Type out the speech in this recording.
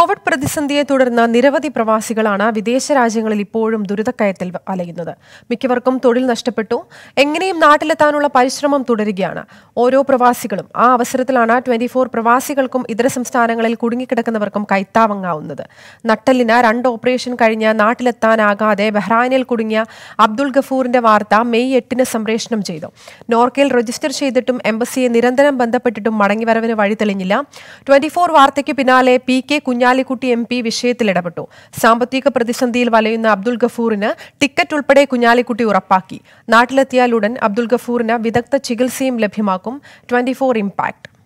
Covid പ്രതിസന്ധിയെ തുടർന്ന് നിരവധി പ്രവാസികളാണ് വിദേശ രാജ്യങ്ങളിൽ ഇപ്പോഴും ദുരിതക്കയത്തിൽ അലയുന്നത് മിക്കവർക്കും തൊഴിൽ നഷ്ടപ്പെട്ടു എങ്ങനെയും നാട്ടിലെത്താനുള്ള പരിശ്രമം തുടരുകയാണ് ഓരോ പ്രവാസികളും ആ അവസരത്തിലാണ് ട്വന്റി ഫോർ പ്രവാസികൾക്കും ഇതര സംസ്ഥാനങ്ങളിൽ കുടുങ്ങിക്കിടക്കുന്നവർക്കും കൈത്താവങ്ങാവുന്നത് നട്ടലിന് രണ്ട് ഓപ്പറേഷൻ കഴിഞ്ഞ് നാട്ടിലെത്താനാകാതെ ബഹ്റാനിൽ കുടുങ്ങിയ അബ്ദുൾ ഗഫൂറിന്റെ വാർത്ത മെയ് എട്ടിന് സംപ്രേഷണം ചെയ്തു നോർക്കയിൽ രജിസ്റ്റർ ചെയ്തിട്ടും എംബസിയെ നിരന്തരം ബന്ധപ്പെട്ടിട്ടും മടങ്ങിവരവിന് വഴി തെളിഞ്ഞില്ല ട്വന്റി ഫോർ വാർത്തയ്ക്ക് പിന്നാലെ P K Kunhalikutty M P വിഷയത്തിൽ ഇടപെട്ടു സാമ്പത്തിക പ്രതിസന്ധിയിൽ വലയുന്ന അബ്ദുൾ ഗഫൂറിന് ടിക്കറ്റ് ഉൾപ്പെടെ കുഞ്ഞാലിക്കുട്ടി ഉറപ്പാക്കി നാട്ടിലെത്തിയാലുടൻ അബ്ദുൾ ഗഫൂറിന് വിദഗ്ധ ചികിത്സയും ലഭ്യമാക്കും ട്വന്റി ഫോർ ഇമ്പാക്ട്